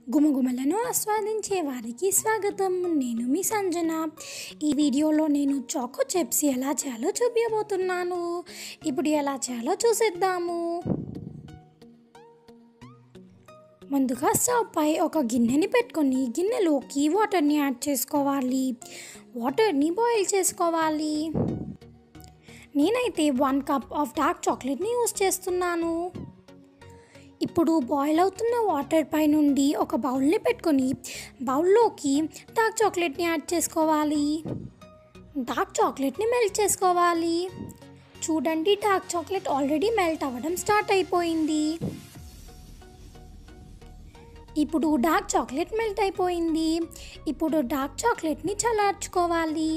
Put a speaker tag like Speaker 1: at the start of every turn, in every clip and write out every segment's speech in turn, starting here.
Speaker 1: గుమగుమలను ఆస్వాదించే వారికి స్వాగతం నేను మీ సంజన ఈ వీడియోలో నేను చాకో చిప్స్ ఎలా చేయాలో చూపించబోతున్నాను ఇప్పుడు ఎలా చేయాలో చూసేద్దాము ముందుగా స్టవ్ పై ఒక గిన్నెని పెట్టుకొని గిన్నెలోకి వాటర్ని యాడ్ చేసుకోవాలి వాటర్ని బాయిల్ చేసుకోవాలి నేనైతే వన్ కప్ ఆఫ్ డార్క్ చాక్లెట్ని యూస్ చేస్తున్నాను ఇప్పుడు బాయిల్ అవుతున్న వాటర్ పై నుండి ఒక బౌల్ని పెట్టుకొని బౌల్లోకి డార్క్ చాక్లెట్ని యాడ్ చేసుకోవాలి డార్క్ చాక్లెట్ని మెల్ట్ చేసుకోవాలి చూడండి డార్క్ చాక్లెట్ ఆల్రెడీ మెల్ట్ అవ్వడం స్టార్ట్ అయిపోయింది ఇప్పుడు డార్క్ చాక్లెట్ మెల్ట్ అయిపోయింది ఇప్పుడు డార్క్ చాక్లెట్ని చల్లార్చుకోవాలి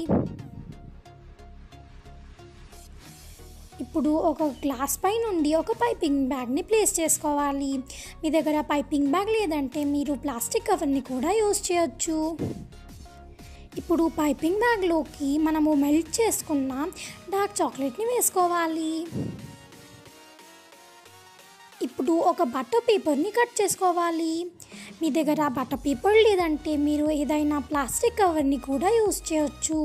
Speaker 1: ఇప్పుడు ఒక గ్లాస్ పై నుండి ఒక పైపింగ్ బ్యాగ్ని ప్లేస్ చేసుకోవాలి మీ దగ్గర పైపింగ్ బ్యాగ్ లేదంటే మీరు ప్లాస్టిక్ కవర్ని కూడా యూజ్ చేయొచ్చు ఇప్పుడు పైపింగ్ బ్యాగ్లోకి మనము మెల్ట్ చేసుకున్న డార్క్ చాక్లెట్ని వేసుకోవాలి ఇప్పుడు ఒక బటర్ పేపర్ని కట్ చేసుకోవాలి మీ దగ్గర బటర్ పేపర్ లేదంటే మీరు ఏదైనా ప్లాస్టిక్ కవర్ని కూడా యూజ్ చేయొచ్చు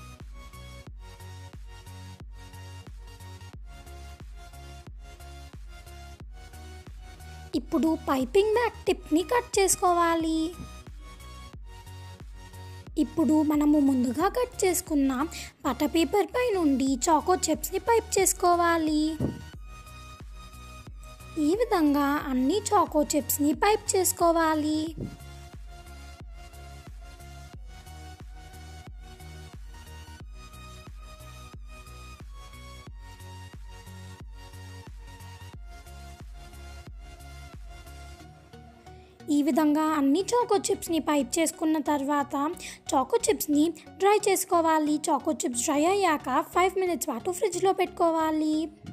Speaker 1: ఇప్పుడు పైపింగ్ బ్యాగ్ టిప్ని కట్ చేసుకోవాలి ఇప్పుడు మనము ముందుగా కట్ చేసుకున్న బటర్ పేపర్ పై నుండి చాకో చిప్స్ని పైప్ చేసుకోవాలి ఈ విధంగా అన్ని చాకో చిప్స్ని పైప్ చేసుకోవాలి ఈ విధంగా అన్ని చాకో చిప్స్ని పైప్ చేసుకున్న తర్వాత చాకో చిప్స్ని డ్రై చేసుకోవాలి చాకో చిప్స్ డ్రై అయ్యాక ఫైవ్ మినిట్స్ పాటు ఫ్రిడ్జ్లో పెట్టుకోవాలి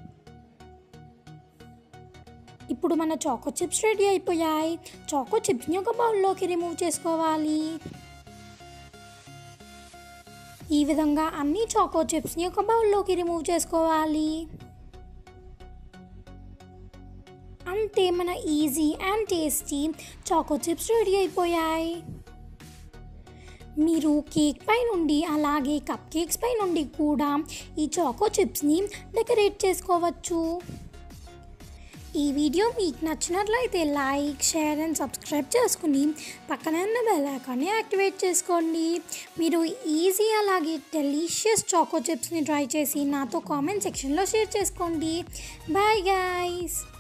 Speaker 1: ఇప్పుడు మన చాకో చిప్స్ రెడీ అయిపోయాయి చాకో చిప్స్ని ఒక బౌల్లోకి రిమూవ్ చేసుకోవాలి ఈ విధంగా అన్ని చాకో చిప్స్ని ఒక బౌల్లోకి రిమూవ్ చేసుకోవాలి అంతే మన easy and tasty choco chips ready అయిపోయాయి మీరు కేక్ పై నుండి అలాగే కప్ కేక్స్ పై నుండి కూడా ఈ చాకో చిప్స్ని డెకరేట్ చేసుకోవచ్చు ఈ వీడియో మీకు నచ్చినట్లయితే లైక్ షేర్ అండ్ సబ్స్క్రైబ్ చేసుకుని పక్కన ఉన్న బెల్ ఐకాన్ని యాక్టివేట్ చేసుకోండి మీరు ఈజీ అలాగే డెలీషియస్ చాకో చిప్స్ని ట్రై చేసి నాతో కామెంట్ సెక్షన్లో షేర్ చేసుకోండి బాయ్ గాయ్స్